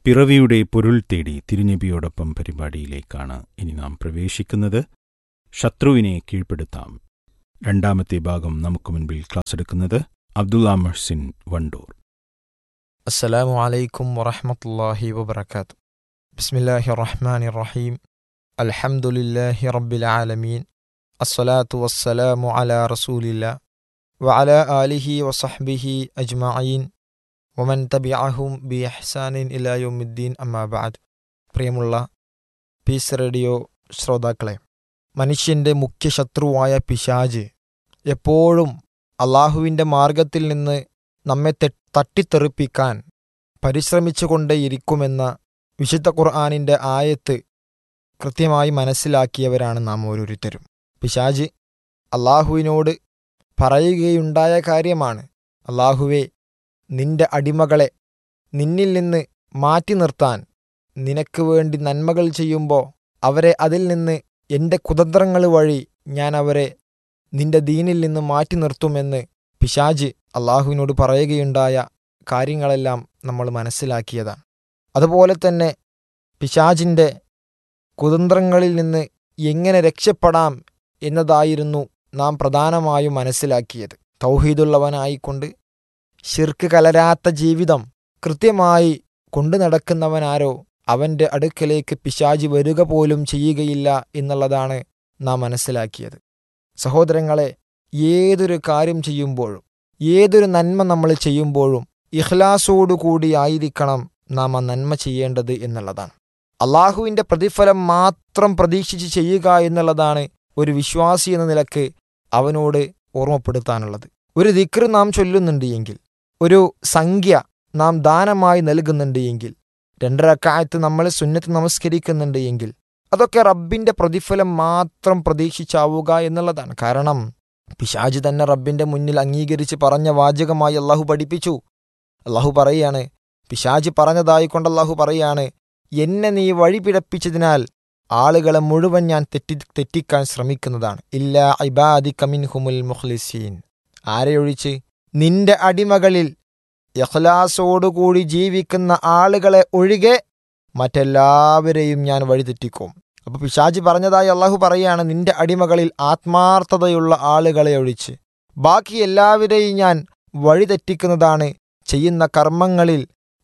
പിറവിയുടെ പൊരുൾ തേടി തിരുനബിയോടൊപ്പം പരിപാടിയിലേക്കാണ് ഇനി നാം പ്രവേശിക്കുന്നത് ശത്രുവിനെ കീഴ്പ്പെടുത്താം രണ്ടാമത്തെ ഭാഗം നമുക്ക് മുൻപിൽ ക്ലാസ് എടുക്കുന്നത് അബ്ദുള്ള മഹ്സിൻ വണ്ടൂർ السلام عليكم ورحمة الله وبركاته بسم الله الرحمن الرحيم الحمد لله رب العالمين الصلاة والسلام على رسول الله وعلى آله وصحبه أجمعين ومن تبعهم بإحسان إلى يوم الدين أما بعد പ്രിയമുള്ള പീസ് റേഡിയോ ശ്രോതാക്കളെ മനുഷ്യൻ്റെ മുഖ്യ ശത്രുവായ പിശാജ് എപ്പോഴും അള്ളാഹുവിൻ്റെ മാർഗത്തിൽ നിന്ന് നമ്മെ തെ- തട്ടിത്തെറിപ്പിക്കാൻ പരിശ്രമിച്ചുകൊണ്ടേയിരിക്കുമെന്ന വിശുദ്ധ ഖുർആാനിൻ്റെ ആയത്ത് കൃത്യമായി മനസ്സിലാക്കിയവരാണ് നാം ഓരോരുത്തരും പിശാജ് അള്ളാഹുവിനോട് പറയുകയുണ്ടായ കാര്യമാണ് അള്ളാഹുവെ നിന്റെ അടിമകളെ നിന്നിൽ നിന്ന് മാറ്റി നിർത്താൻ നിനക്ക് വേണ്ടി നന്മകൾ ചെയ്യുമ്പോൾ അവരെ അതിൽ നിന്ന് എൻ്റെ കുതന്ത്രങ്ങൾ വഴി ഞാൻ അവരെ നിന്റെ ദീനിൽ നിന്ന് മാറ്റി നിർത്തുമെന്ന് പിശാജ് അള്ളാഹുവിനോട് പറയുകയുണ്ടായ കാര്യങ്ങളെല്ലാം നമ്മൾ മനസ്സിലാക്കിയതാണ് അതുപോലെ തന്നെ പിശാജിൻ്റെ കുതന്ത്രങ്ങളിൽ നിന്ന് എങ്ങനെ രക്ഷപ്പെടാം എന്നതായിരുന്നു നാം പ്രധാനമായും മനസ്സിലാക്കിയത് തൗഹീദുള്ളവനായിക്കൊണ്ട് ഷിർക്ക് കലരാത്ത ജീവിതം കൃത്യമായി കൊണ്ടു നടക്കുന്നവനാരോ അവൻ്റെ അടുക്കലേക്ക് പിശാജ് വരിക പോലും ചെയ്യുകയില്ല എന്നുള്ളതാണ് നാം മനസ്സിലാക്കിയത് സഹോദരങ്ങളെ ഏതൊരു കാര്യം ചെയ്യുമ്പോഴും ഏതൊരു നന്മ നമ്മൾ ചെയ്യുമ്പോഴും ഇഖ്ലാസോടുകൂടി ആയിരിക്കണം നാം ആ നന്മ ചെയ്യേണ്ടത് എന്നുള്ളതാണ് അള്ളാഹുവിൻ്റെ പ്രതിഫലം മാത്രം പ്രതീക്ഷിച്ച് ചെയ്യുക എന്നുള്ളതാണ് ഒരു വിശ്വാസി എന്ന നിലക്ക് അവനോട് ഓർമ്മപ്പെടുത്താനുള്ളത് ഒരു ദിക്ർ നാം ചൊല്ലുന്നുണ്ട് എങ്കിൽ ഒരു സംഖ്യ നാം ദാനമായി നൽകുന്നുണ്ട് എങ്കിൽ രണ്ടരക്കാലത്ത് നമ്മൾ സുന്നത്ത് നമസ്കരിക്കുന്നുണ്ട് എങ്കിൽ അതൊക്കെ റബ്ബിന്റെ പ്രതിഫലം മാത്രം പ്രതീക്ഷിച്ചാവുക എന്നുള്ളതാണ് കാരണം പിശാജ് തന്നെ റബ്ബിന്റെ മുന്നിൽ അംഗീകരിച്ച് പറഞ്ഞ വാചകമായി അള്ളാഹു പഠിപ്പിച്ചു അള്ളാഹു പറയാണ് പിശാജ് പറഞ്ഞതായിക്കൊണ്ട് അള്ളാഹു പറയാണ് എന്നെ നീ വഴി പിഴപ്പിച്ചതിനാൽ ആളുകളെ മുഴുവൻ ഞാൻ തെറ്റി തെറ്റിക്കാൻ ശ്രമിക്കുന്നതാണ് ഇല്ല ഇബാദി കമിൻ ഹുമുൽ മുഖ്ലിസീൻ ആരെയൊഴിച്ച് നിന്റെ അടിമകളിൽ ഇഖ്ലാസോടുകൂടി ജീവിക്കുന്ന ആളുകളെ ഒഴികെ മറ്റെല്ലാവരെയും ഞാൻ വഴിതെറ്റിക്കും അപ്പൊ പിശാജി പറഞ്ഞതായി അള്ളാഹു പറയാണ് നിന്റെ അടിമകളിൽ ആത്മാർത്ഥതയുള്ള ആളുകളെ ഒഴിച്ച് ബാക്കി എല്ലാവരെയും ഞാൻ വഴിതെറ്റിക്കുന്നതാണ് ചെയ്യുന്ന കർമ്മങ്ങളിൽ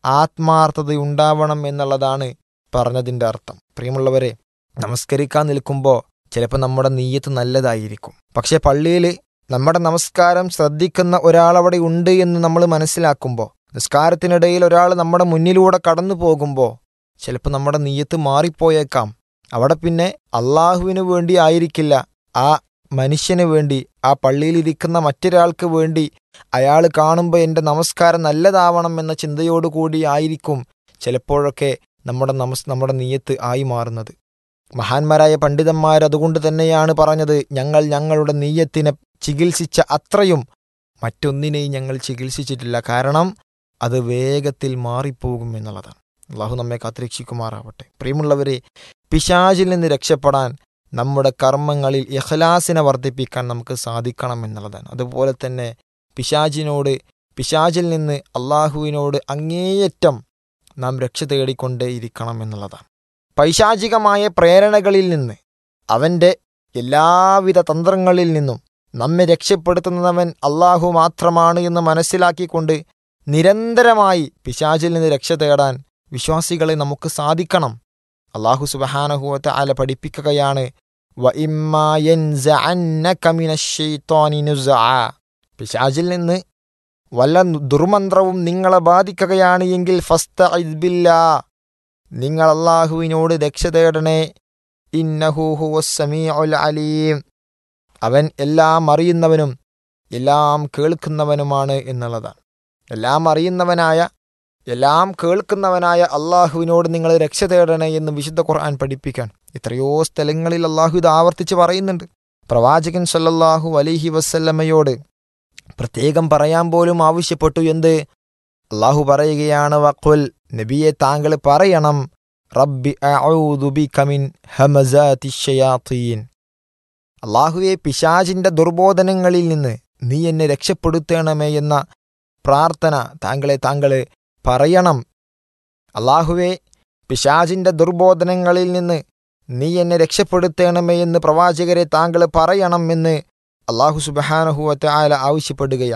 ആത്മാർത്ഥതയുണ്ടാവണം എന്നുള്ളതാണ് പറഞ്ഞതിൻ്റെ അർത്ഥം പ്രിയമുള്ളവരെ നമസ്കരിക്കാൻ നിൽക്കുമ്പോൾ ചിലപ്പോൾ നമ്മുടെ നീയത്ത് നല്ലതായിരിക്കും പക്ഷെ പള്ളിയിൽ നമ്മുടെ നമസ്കാരം ശ്രദ്ധിക്കുന്ന ഒരാളവിടെ ഉണ്ട് എന്ന് നമ്മൾ മനസ്സിലാക്കുമ്പോൾ നിസ്കാരത്തിനിടയിൽ ഒരാൾ നമ്മുടെ മുന്നിലൂടെ കടന്നു പോകുമ്പോൾ ചിലപ്പോൾ നമ്മുടെ നീയത്ത് മാറിപ്പോയേക്കാം അവിടെ പിന്നെ അള്ളാഹുവിന് വേണ്ടി ആയിരിക്കില്ല ആ മനുഷ്യന് വേണ്ടി ആ പള്ളിയിലിരിക്കുന്ന മറ്റൊരാൾക്ക് വേണ്ടി അയാൾ കാണുമ്പോൾ എൻ്റെ നമസ്കാരം നല്ലതാവണം എന്ന ചിന്തയോടുകൂടി ആയിരിക്കും ചിലപ്പോഴൊക്കെ നമ്മുടെ നമസ് നമ്മുടെ നീയത്ത് ആയി മാറുന്നത് മഹാന്മാരായ പണ്ഡിതന്മാർ അതുകൊണ്ട് തന്നെയാണ് പറഞ്ഞത് ഞങ്ങൾ ഞങ്ങളുടെ നീയത്തിനെ ചികിത്സിച്ച അത്രയും മറ്റൊന്നിനെയും ഞങ്ങൾ ചികിത്സിച്ചിട്ടില്ല കാരണം അത് വേഗത്തിൽ മാറിപ്പോകും എന്നുള്ളതാണ് അള്ളാഹു നമ്മെ കാത്തിരക്ഷിക്കുമാറാവട്ടെ പ്രിയമുള്ളവരെ പിശാചിൽ നിന്ന് രക്ഷപ്പെടാൻ നമ്മുടെ കർമ്മങ്ങളിൽ ഇഖ്ലാസിനെ വർദ്ധിപ്പിക്കാൻ നമുക്ക് സാധിക്കണം എന്നുള്ളതാണ് അതുപോലെ തന്നെ പിശാചിനോട് പിശാചിൽ നിന്ന് അള്ളാഹുവിനോട് അങ്ങേയറ്റം നാം രക്ഷ തേടിക്കൊണ്ടേയിരിക്കണം എന്നുള്ളതാണ് പൈശാചികമായ പ്രേരണകളിൽ നിന്ന് അവൻ്റെ എല്ലാവിധ തന്ത്രങ്ങളിൽ നിന്നും നമ്മെ രക്ഷപ്പെടുത്തുന്നവൻ അള്ളാഹു മാത്രമാണ് എന്ന് മനസ്സിലാക്കിക്കൊണ്ട് നിരന്തരമായി പിശാചിൽ നിന്ന് രക്ഷ തേടാൻ വിശ്വാസികളെ നമുക്ക് സാധിക്കണം അള്ളാഹു സുബഹാനഹുവത്തെ ആല പഠിപ്പിക്കുകയാണ് "വഇമ്മാ യൻസഅന്നക മിനശ്ശൈത്വാനി നുസ്അ." പിശാചിൽ നിന്ന് വല്ല ദുർമന്ത്രവും നിങ്ങളെ ബാധിക്കുകയാണ് എങ്കിൽ ഫസ്തഇദ് ബില്ലാ നിങ്ങൾ അള്ളാഹുവിനോട് രക്ഷ തേടണേ ഇന്നഹു ഹുവസ് സമീഉൽ അലീം അവൻ എല്ലാം അറിയുന്നവനും എല്ലാം കേൾക്കുന്നവനുമാണ് എന്നുള്ളതാണ് എല്ലാം അറിയുന്നവനായ എല്ലാം കേൾക്കുന്നവനായ അള്ളാഹുവിനോട് നിങ്ങൾ രക്ഷ തേടണേ എന്ന് വിശുദ്ധ ഖുർആൻ പഠിപ്പിക്കാൻ എത്രയോ സ്ഥലങ്ങളിൽ അള്ളാഹു ഇത് ആവർത്തിച്ച് പറയുന്നുണ്ട് പ്രവാചകൻ സല്ലല്ലാഹു അലൈഹി വസല്ലമയോട് പ്രത്യേകം പറയാൻ പോലും ആവശ്യപ്പെട്ടു എന്ത് അള്ളാഹു പറയുകയാണ് വഖുൽ നബിയെ താങ്കൾ പറയണം റബ്ബി അഊദു ബിക മിൻ ഹമസാതി ഷയാത്തീൻ അള്ളാഹുവെ പിശാചിന്റെ ദുർബോധനങ്ങളിൽ നിന്ന് നീ എന്നെ രക്ഷപ്പെടുത്തണമേ എന്ന പ്രാർത്ഥന താങ്കളെ താങ്കൾ പറയണം അള്ളാഹുവെ പിശാജിൻ്റെ ദുർബോധനങ്ങളിൽ നിന്ന് നീ എന്നെ രക്ഷപ്പെടുത്തണമേ എന്ന് പ്രവാചകരെ താങ്കൾ പറയണമെന്ന് അള്ളാഹു സുബഹാനഹുവത്തെ ആല ആവശ്യപ്പെടുകയാണ്